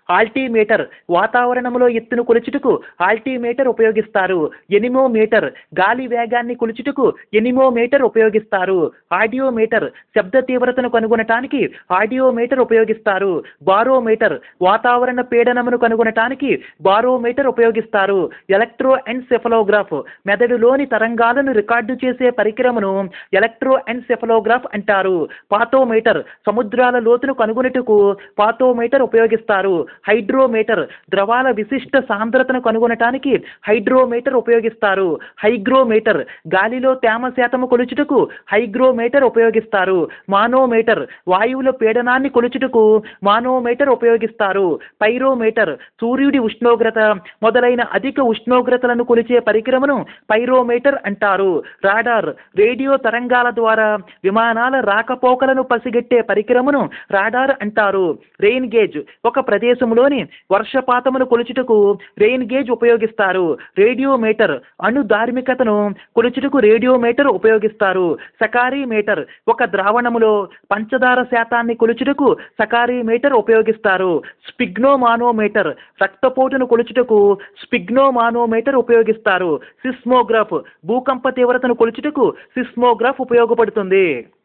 altimeter వాతావరణంలో ఎత్తును కొలుచుటకు altimeter ఉపయోగిస్తారు ఎనిమోమీటర్ గాలి వేగాన్ని కొలుచుటకు ఎనిమోమీటర్ ఉపయోగిస్తారు ఆడియోమీటర్ శబ్ద తీవ్రతను కనుగొనటానికి ఆడియోమీటర్ ఉపయోగిస్తారు బారోమీటర్ వాతావరణ పీడనమును కనుగొనటానికి బారోమీటర్ ఉపయోగిస్తారు ఎలక్ట్రో ఎన్సెఫలోగ్రాఫ్ మెదడులోని తరంగాలను రికార్డు చేసే పరికరమును ఎలక్ట్రో ఎన్సెఫలోగ్రాఫ్ అంటారు పాతోమీటర్ సముద్రాల లోతును కనుగొనుటకు పాతోమీటర్ ఉపయోగిస్తారు హైడ్రోమీటర్ ద్రవాల విశిష్ట సాంద్రతను కనుగొనటానికి హైడ్రోమీటర్ ఉపయోగిస్తారు హైగ్రోమీటర్ గాలిలో తేమ శాతము కొలుచుటకు హైగ్రోమీటర్ ఉపయోగిస్తారు మానోమీటర్ వాయువుల పీడనాన్ని కొలుచుటకు మానోమీటర్ ఉపయోగిస్తారు పైరోమీటర్ సూర్యుడి ఉష్ణోగ్రత మొదలైన అధిక ఉష్ణోగ్రతలను కొలిచే పరికరమును పైరోమీటర్ అంటారు రాడార్ రేడియో తరంగాల ద్వారా విమానాల రాకపోకలను పసిగట్టే పరికరమును రాడార్ అంటారు రెయిన్ గేజ్ ఒక ప్రదేశంలోని వర్షపాతమును కొలుచుటకు రెయిన్ గేజ్ ఉపయోగిస్తారు రేడియోమీటర్ అణు ధార్మికతను కొలుచుటకు రేడియోమీటర్ ఉపయోగిస్తారు సకారీ మీటర్ ఒక ద్రావణములో పంచదార శాతాన్ని కొలుచుటకు సకారీ మీటర్ ఉపయోగిస్తారు స్పిగ్నోమానోమీటర్ రక్తపోటును కొలుచుటకు స్పిగ్నోమానోమీటర్ ఉపయోగిస్తారు సిస్మోగ్రాఫ్ భూకంప తీవ్రతను కొలుచుటకు సిస్మోగ్రాఫ్ ఉపయోగపడుతుంది